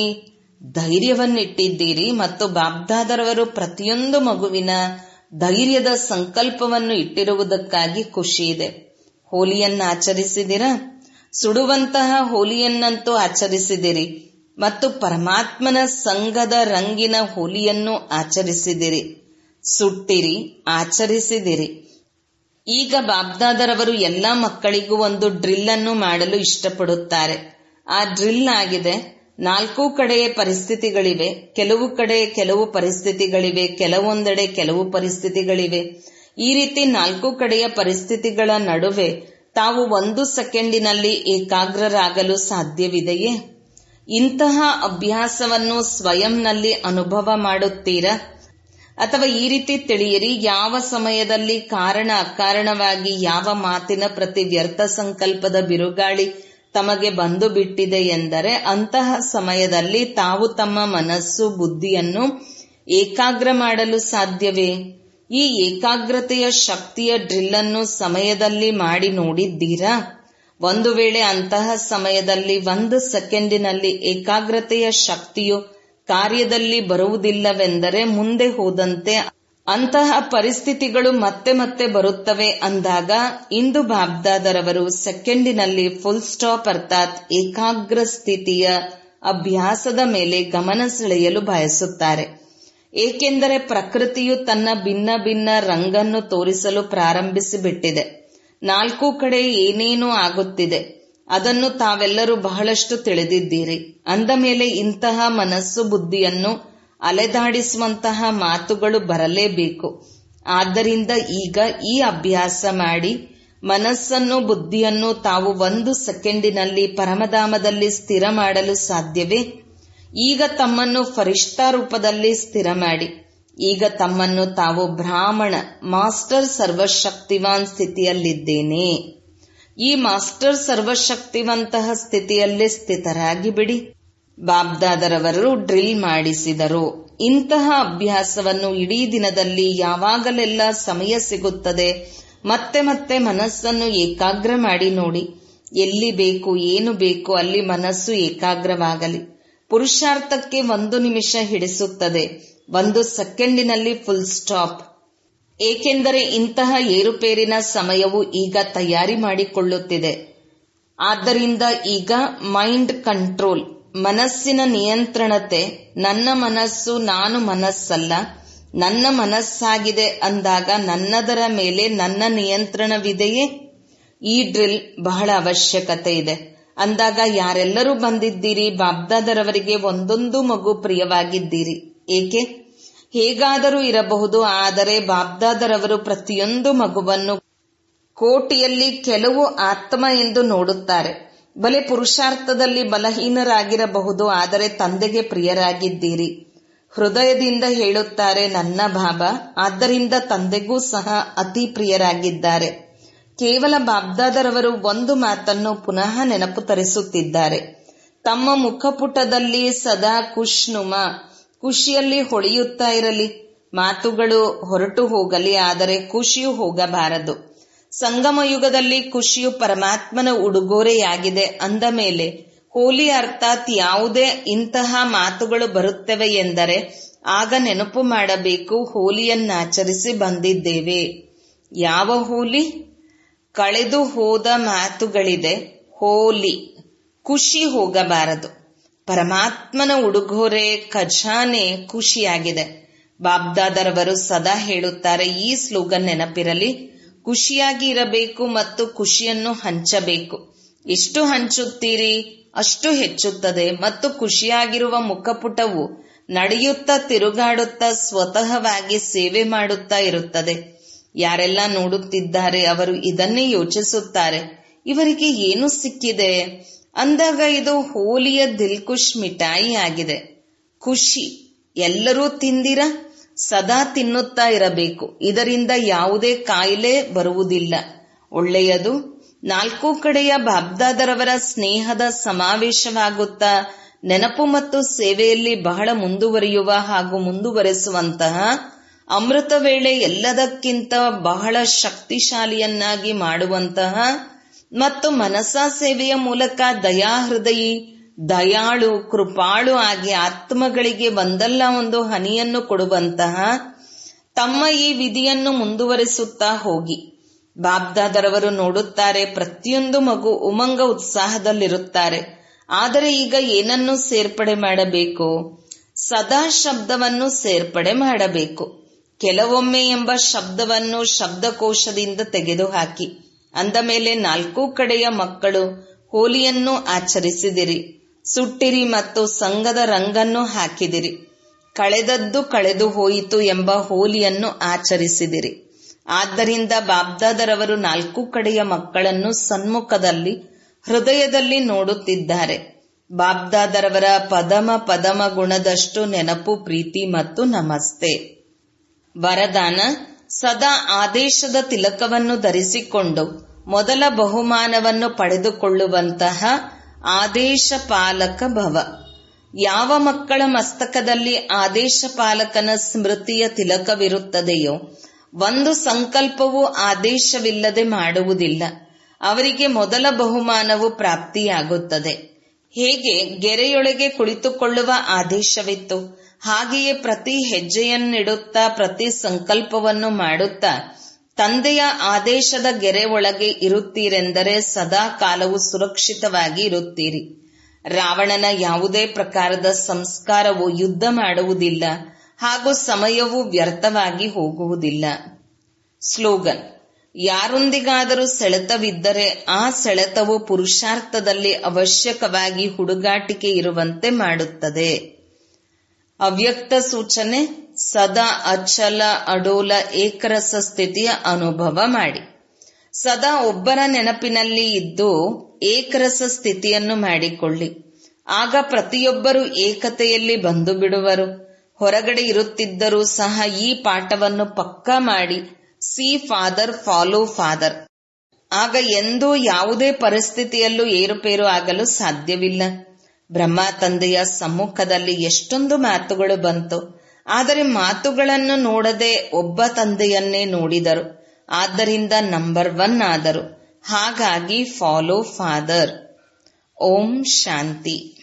ಧೈರ್ಯವನ್ನಿಟ್ಟಿದ್ದೀರಿ ಮತ್ತು ಬಾಬ್ದಾದರವರು ಪ್ರತಿಯೊಂದು ಮಗುವಿನ ಧೈರ್ಯದ ಸಂಕಲ್ಪವನ್ನು ಇಟ್ಟಿರುವುದಕ್ಕಾಗಿ ಖುಷಿ ಇದೆ ಹೋಲಿಯನ್ನ ಆಚರಿಸಿದಿರಾ ಸುಡುವಂತಹ ಹೋಲಿಯನ್ನಂತೂ ಆಚರಿಸಿದಿರಿ ಮತ್ತು ಪರಮಾತ್ಮನ ಸಂಘದ ರಂಗಿನ ಹೋಲಿಯನ್ನು ಆಚರಿಸಿದಿರಿ ಸುಟ್ಟಿರಿ ಆಚರಿಸಿದಿರಿ ಈಗ ಬಾಬ್ದಾದರವರು ಎಲ್ಲ ಮಕ್ಕಳಿಗೂ ಒಂದು ಡ್ರಿಲ್ ಅನ್ನು ಮಾಡಲು ಇಷ್ಟಪಡುತ್ತಾರೆ ಆ ಡ್ರಿಲ್ ಆಗಿದೆ ನಾಲ್ಕು ಕಡೆಯ ಪರಿಸ್ಥಿತಿಗಳಿವೆ ಕೆಲವು ಕಡೆ ಕೆಲವು ಪರಿಸ್ಥಿತಿಗಳಿವೆ ಕೆಲವೊಂದೆಡೆ ಕೆಲವು ಪರಿಸ್ಥಿತಿಗಳಿವೆ ಈ ರೀತಿ ನಾಲ್ಕು ಕಡೆಯ ಪರಿಸ್ಥಿತಿಗಳ ನಡುವೆ ತಾವು ಒಂದು ಸೆಕೆಂಡಿನಲ್ಲಿ ಏಕಾಗ್ರರಾಗಲು ಸಾಧ್ಯವಿದೆಯೇ ಇಂತಹ ಅಭ್ಯಾಸವನ್ನು ಸ್ವಯಂನಲ್ಲಿ ಅನುಭವ ಮಾಡುತ್ತೀರಾ ಅಥವಾ ಈ ರೀತಿ ತಿಳಿಯಿರಿ ಯಾವ ಸಮಯದಲ್ಲಿ ಕಾರಣ ಅಕಾರಣವಾಗಿ ಯಾವ ಮಾತಿನ ಪ್ರತಿ ವ್ಯರ್ಥ ಸಂಕಲ್ಪದ ಬಿರುಗಾಳಿ ತಮಗೆ ಬಂದು ಬಿಟ್ಟಿದೆ ಎಂದರೆ ಅಂತಹ ಸಮಯದಲ್ಲಿ ತಾವು ತಮ್ಮ ಮನಸ್ಸು ಬುದ್ಧಿಯನ್ನು ಏಕಾಗ್ರ ಮಾಡಲು ಸಾಧ್ಯವೇ ಈ ಏಕಾಗ್ರತೆಯ ಶಕ್ತಿಯ ಡ್ರಿಲ್ ಅನ್ನು ಸಮಯದಲ್ಲಿ ಮಾಡಿ ನೋಡಿದ್ದೀರಾ ಒಂದು ವೇಳೆ ಅಂತಹ ಸಮಯದಲ್ಲಿ ಒಂದು ಸೆಕೆಂಡಿನಲ್ಲಿ ಏಕಾಗ್ರತೆಯ ಶಕ್ತಿಯು ಕಾರ್ಯದಲ್ಲಿ ಬರುವುದಿಲ್ಲವೆಂದರೆ ಮುಂದೆ ಹೋದಂತೆ ಅಂತಹ ಪರಿಸ್ಥಿತಿಗಳು ಮತ್ತೆ ಮತ್ತೆ ಬರುತ್ತವೆ ಅಂದಾಗ ಇಂದು ಬಾಬ್ದಾದರವರು ಸೆಕೆಂಡಿನಲ್ಲಿ ಫುಲ್ ಸ್ಟಾಪ್ ಅರ್ಥಾತ್ ಏಕಾಗ್ರ ಸ್ಥಿತಿಯ ಅಭ್ಯಾಸದ ಮೇಲೆ ಗಮನ ಸೆಳೆಯಲು ಬಯಸುತ್ತಾರೆ ಏಕೆಂದರೆ ಪ್ರಕೃತಿಯು ತನ್ನ ಭಿನ್ನ ಭಿನ್ನ ರಂಗನ್ನು ತೋರಿಸಲು ಪ್ರಾರಂಭಿಸಿಬಿಟ್ಟಿದೆ ನಾಲ್ಕು ಕಡೆ ಏನೇನೋ ಆಗುತ್ತಿದೆ ಅದನ್ನು ತಾವೆಲ್ಲರೂ ಬಹಳಷ್ಟು ತಿಳಿದಿದ್ದೀರಿ ಅಂದ ಮೇಲೆ ಇಂತಹ ಮನಸ್ಸು ಬುದ್ಧಿಯನ್ನು ಅಲೆದಾಡಿಸುವಂತಹ ಮಾತುಗಳು ಬರಲೇಬೇಕು ಆದ್ದರಿಂದ ಈಗ ಈ ಅಭ್ಯಾಸ ಮಾಡಿ ಮನಸ್ಸನ್ನು ಬುದ್ಧಿಯನ್ನು ತಾವು ಒಂದು ಸೆಕೆಂಡಿನಲ್ಲಿ ಪರಮಧಾಮದಲ್ಲಿ ಸ್ಥಿರ ಮಾಡಲು ಸಾಧ್ಯವೇ ಈಗ ತಮ್ಮನ್ನು ಫರಿಷ್ಠಾ ರೂಪದಲ್ಲಿ ಸ್ಥಿರ ಮಾಡಿ ಈಗ ತಮ್ಮನ್ನು ತಾವು ಬ್ರಾಹ್ಮಣ ಮಾಸ್ಟರ್ ಸರ್ವಶಕ್ತಿವಾನ್ ಸ್ಥಿತಿಯಲ್ಲಿದ್ದೇನೆ ಈ ಮಾಸ್ಟರ್ ಸರ್ವಶಕ್ತಿವಂತಹ ಸ್ಥಿತಿಯಲ್ಲೇ ಸ್ಥಿತರಾಗಿ ಬಿಡಿ ಬಾಬ್ದಾದರವರು ಡ್ರಿಲ್ ಮಾಡಿಸಿದರು ಇಂತಹ ಅಭ್ಯಾಸವನ್ನು ಇಡೀ ದಿನದಲ್ಲಿ ಯಾವಾಗಲೆಲ್ಲ ಸಮಯ ಸಿಗುತ್ತದೆ ಮತ್ತೆ ಮತ್ತೆ ಮನಸ್ಸನ್ನು ಏಕಾಗ್ರ ಮಾಡಿ ನೋಡಿ ಎಲ್ಲಿ ಬೇಕು ಏನು ಬೇಕು ಅಲ್ಲಿ ಮನಸ್ಸು ಏಕಾಗ್ರವಾಗಲಿ ಪುರುಷಾರ್ಥಕ್ಕೆ ಒಂದು ನಿಮಿಷ ಹಿಡಿಸುತ್ತದೆ ಒಂದು ಸೆಕೆಂಡಿನಲ್ಲಿ ಫುಲ್ ಸ್ಟಾಪ್ ಏಕೆಂದರೆ ಇಂತಹ ಏರುಪೇರಿನ ಸಮಯವು ಈಗ ತಯಾರಿ ಮಾಡಿಕೊಳ್ಳುತ್ತಿದೆ ಆದ್ದರಿಂದ ಈಗ ಮೈಂಡ್ ಕಂಟ್ರೋಲ್ ಮನಸ್ಸಿನ ನಿಯಂತ್ರಣತೆ ನನ್ನ ಮನಸ್ಸು ನಾನು ಮನಸ್ಸಲ್ಲ ನನ್ನ ಮನಸ್ಸಾಗಿದೆ ಅಂದಾಗ ನನ್ನದರ ಮೇಲೆ ನನ್ನ ನಿಯಂತ್ರಣವಿದೆಯೇ ಈ ಡ್ರಿಲ್ ಬಹಳ ಅವಶ್ಯಕತೆ ಇದೆ ಅಂದಾಗ ಯಾರೆಲ್ಲರೂ ಬಂದಿದ್ದೀರಿ ಬಾಬ್ದಾದರವರಿಗೆ ಒಂದೊಂದು ಮಗು ಪ್ರಿಯವಾಗಿದ್ದೀರಿ ಏಕೆ ಹೇಗಾದರೂ ಇರಬಹುದು ಆದರೆ ಬಾಬ್ದಾದರವರು ಪ್ರತಿಯೊಂದು ಮಗುವನ್ನು ಕೋಟಿಯಲ್ಲಿ ಕೆಲವು ಆತ್ಮ ಎಂದು ನೋಡುತ್ತಾರೆ ಬಲೆ ಪುರುಷಾರ್ಥದಲ್ಲಿ ಬಲಹೀನರಾಗಿರಬಹುದು ಆದರೆ ತಂದೆಗೆ ಪ್ರಿಯರಾಗಿದ್ದೀರಿ ಹೃದಯದಿಂದ ಹೇಳುತ್ತಾರೆ ನನ್ನ ಬಾಬಾ ಆದ್ದರಿಂದ ತಂದೆಗೂ ಸಹ ಅತಿ ಪ್ರಿಯರಾಗಿದ್ದಾರೆ ಕೇವಲ ಬಾಬ್ದಾದರವರು ಒಂದು ಮಾತನ್ನು ಪುನಃ ನೆನಪು ತರಿಸುತ್ತಿದ್ದಾರೆ ತಮ್ಮ ಮುಖಪುಟದಲ್ಲಿ ಸದಾ ಖುಷ್ನುಮ ಖುಷಿಯಲ್ಲಿ ಹೊಳೆಯುತ್ತಾ ಇರಲಿ ಮಾತುಗಳು ಹೊರಟು ಹೋಗಲಿ ಆದರೆ ಖುಷಿಯು ಹೋಗಬಾರದು ಸಂಗಮ ಯುಗದಲ್ಲಿ ಖುಷಿಯು ಪರಮಾತ್ಮನ ಉಡುಗೊರೆಯಾಗಿದೆ ಅಂದ ಮೇಲೆ ಹೋಲಿ ಅರ್ಥಾತ್ ಯಾವುದೇ ಇಂತಹ ಮಾತುಗಳು ಬರುತ್ತವೆ ಎಂದರೆ ಆಗ ನೆನಪು ಮಾಡಬೇಕು ಹೋಲಿಯನ್ನಾಚರಿಸಿ ಬಂದಿದ್ದೇವೆ ಯಾವ ಹೋಲಿ ಕಳೆದು ಹೋದ ಮಾತುಗಳಿದೆ ಹೋಲಿ ಖುಷಿ ಹೋಗಬಾರದು ಪರಮಾತ್ಮನ ಉಡುಗೊರೆ ಖಜಾನೆ ಖುಷಿಯಾಗಿದೆ ಬಾಬ್ದಾದರವರು ಸದಾ ಹೇಳುತ್ತಾರೆ ಈ ಸ್ಲೋಗನ್ ನೆನಪಿರಲಿ ಖುಷಿಯಾಗಿ ಇರಬೇಕು ಮತ್ತು ಖುಷಿಯನ್ನು ಹಂಚಬೇಕು ಎಷ್ಟು ಹಂಚುತ್ತೀರಿ ಅಷ್ಟು ಹೆಚ್ಚುತ್ತದೆ ಮತ್ತು ಖುಷಿಯಾಗಿರುವ ಮುಖಪುಟವು ನಡೆಯುತ್ತಾ ತಿರುಗಾಡುತ್ತಾ ಸ್ವತಃವಾಗಿ ಸೇವೆ ಮಾಡುತ್ತಾ ಇರುತ್ತದೆ ಯಾರೆಲ್ಲ ನೋಡುತ್ತಿದ್ದಾರೆ ಅವರು ಇದನ್ನೇ ಯೋಚಿಸುತ್ತಾರೆ ಇವರಿಗೆ ಏನು ಸಿಕ್ಕಿದೆ ಅಂದಾಗ ಇದು ಹೋಲಿಯ ದಿಲ್ಕುಶ್ ಮಿಠಾಯಿ ಆಗಿದೆ ಖುಷಿ ಎಲ್ಲರೂ ತಿಂದಿರ ಸದಾ ತಿನ್ನುತ್ತಾ ಇರಬೇಕು ಇದರಿಂದ ಯಾವುದೇ ಕಾಯಿಲೆ ಬರುವುದಿಲ್ಲ ಒಳ್ಳೆಯದು ನಾಲ್ಕು ಕಡೆಯ ಬಾಬ್ದಾದರವರ ಸ್ನೇಹದ ಸಮಾವೇಶವಾಗುತ್ತಾ ನೆನಪು ಮತ್ತು ಸೇವೆಯಲ್ಲಿ ಬಹಳ ಮುಂದುವರಿಯುವ ಹಾಗೂ ಮುಂದುವರೆಸುವಂತಹ ಅಮೃತ ವೇಳೆ ಎಲ್ಲದಕ್ಕಿಂತ ಬಹಳ ಶಕ್ತಿಶಾಲಿಯನ್ನಾಗಿ ಮಾಡುವಂತಹ ಮತ್ತು ಮನಸಾ ಸೇವೆಯ ಮೂಲಕ ದಯಾಹೃದಯಿ ದಯಾಳು ಕೃಪಾಳು ಆಗಿ ಆತ್ಮಗಳಿಗೆ ಒಂದಲ್ಲ ಒಂದು ಹನಿಯನ್ನು ಕೊಡುವಂತಹ ತಮ್ಮ ಈ ವಿಧಿಯನ್ನು ಮುಂದುವರಿಸುತ್ತಾ ಹೋಗಿ ಬಾಬ್ದಾದರವರು ನೋಡುತ್ತಾರೆ ಪ್ರತಿಯೊಂದು ಮಗು ಉಮಂಗ ಉತ್ಸಾಹದಲ್ಲಿರುತ್ತಾರೆ ಆದರೆ ಈಗ ಏನನ್ನು ಸೇರ್ಪಡೆ ಮಾಡಬೇಕು ಸದಾ ಶಬ್ದವನ್ನು ಸೇರ್ಪಡೆ ಮಾಡಬೇಕು ಕೆಲವೊಮ್ಮೆ ಎಂಬ ಶಬ್ದವನ್ನು ಶಬ್ದಕೋಶದಿಂದ ತೆಗೆದುಹಾಕಿ ಅಂದ ಮೇಲೆ ನಾಲ್ಕು ಕಡೆಯ ಮಕ್ಕಳು ಹೋಲಿಯನ್ನು ಆಚರಿಸಿದಿರಿ ಸುಟ್ಟಿರಿ ಮತ್ತು ಸಂಘದ ರಂಗನ್ನು ಹಾಕಿದಿರಿ ಕಳೆದದ್ದು ಕಳೆದು ಹೋಯಿತು ಎಂಬ ಹೋಲಿಯನ್ನು ಆಚರಿಸಿದಿರಿ ಆದ್ದರಿಂದ ಬಾಬ್ದಾದರವರು ನಾಲ್ಕು ಕಡೆಯ ಮಕ್ಕಳನ್ನು ಸನ್ಮುಖದಲ್ಲಿ ಹೃದಯದಲ್ಲಿ ನೋಡುತ್ತಿದ್ದಾರೆ ಬಾಬ್ದಾದರವರ ಪದಮ ಪದಮ ಗುಣದಷ್ಟು ನೆನಪು ಪ್ರೀತಿ ಮತ್ತು ನಮಸ್ತೆ ವರದಾನ ಸದಾ ಆದೇಶದ ತಿಲಕವನ್ನು ಧರಿಸಿಕೊಂಡು ಮೊದಲ ಬಹುಮಾನವನ್ನು ಪಡೆದುಕೊಳ್ಳುವಂತಹ ಆದೇಶ ಪಾಲಕ ಭವ ಯಾವ ಮಕ್ಕಳ ಮಸ್ತಕದಲ್ಲಿ ಆದೇಶ ಪಾಲಕನ ಸ್ಮೃತಿಯ ತಿಲಕವಿರುತ್ತದೆಯೋ ಒಂದು ಸಂಕಲ್ಪವೂ ಆದೇಶವಿಲ್ಲದೆ ಮಾಡುವುದಿಲ್ಲ ಅವರಿಗೆ ಮೊದಲ ಬಹುಮಾನವು ಪ್ರಾಪ್ತಿಯಾಗುತ್ತದೆ ಹೇಗೆ ಗೆರೆಯೊಳಗೆ ಕುಳಿತುಕೊಳ್ಳುವ ಆದೇಶವಿತ್ತು ಹಾಗೆಯೇ ಪ್ರತಿ ಹೆಜ್ಜೆಯನ್ನಿಡುತ್ತಾ ಪ್ರತಿ ಸಂಕಲ್ಪವನ್ನು ಮಾಡುತ್ತಾ ತಂದೆಯ ಆದೇಶದ ಗೆರೆ ಒಳಗೆ ಇರುತ್ತೀರೆಂದರೆ ಸದಾ ಕಾಲವು ಸುರಕ್ಷಿತವಾಗಿ ಇರುತ್ತೀರಿ ರಾವಣನ ಯಾವುದೇ ಪ್ರಕಾರದ ಸಂಸ್ಕಾರವು ಯುದ್ಧ ಮಾಡುವುದಿಲ್ಲ ಹಾಗೂ ಸಮಯವು ವ್ಯರ್ಥವಾಗಿ ಹೋಗುವುದಿಲ್ಲ ಸ್ಲೋಗನ್ ಯಾರೊಂದಿಗಾದರೂ ಸೆಳೆತವಿದ್ದರೆ ಆ ಸೆಳೆತವು ಪುರುಷಾರ್ಥದಲ್ಲಿ ಅವಶ್ಯಕವಾಗಿ ಹುಡುಗಾಟಿಕೆ ಇರುವಂತೆ ಮಾಡುತ್ತದೆ ಅವ್ಯಕ್ತ ಸೂಚನೆ ಸದಾ ಅಚಲ ಅಡೋಲ ಏಕರಸ ಸ್ಥಿತಿಯ ಅನುಭವ ಮಾಡಿ ಸದಾ ಒಬ್ಬರ ನೆನಪಿನಲ್ಲಿ ಇದ್ದು ಏಕರಸ ಸ್ಥಿತಿಯನ್ನು ಮಾಡಿಕೊಳ್ಳಿ ಆಗ ಪ್ರತಿಯೊಬ್ಬರು ಏಕತೆಯಲ್ಲಿ ಬಂದು ಬಿಡುವರು ಹೊರಗಡೆ ಇರುತ್ತಿದ್ದರೂ ಸಹ ಈ ಪಾಠವನ್ನು ಪಕ್ಕಾ ಮಾಡಿ ಸಿ ಫಾದರ್ ಫಾಲೋ ಫಾದರ್ ಆಗ ಎಂದೂ ಯಾವುದೇ ಪರಿಸ್ಥಿತಿಯಲ್ಲೂ ಏರುಪೇರು ಆಗಲು ಸಾಧ್ಯವಿಲ್ಲ ಬ್ರಹ್ಮ ತಂದೆಯ ಸಮ್ಮುಖದಲ್ಲಿ ಎಷ್ಟೊಂದು ಮಾತುಗಳು ಬಂತು ಆದರೆ ಮಾತುಗಳನ್ನು ನೋಡದೆ ಒಬ್ಬ ತಂದೆಯನ್ನೇ ನೋಡಿದರು ಆದ್ದರಿಂದ ನಂಬರ್ ಒನ್ ಆದರು ಹಾಗಾಗಿ ಫಾಲೋ ಫಾದರ್ ಓಂ ಶಾಂತಿ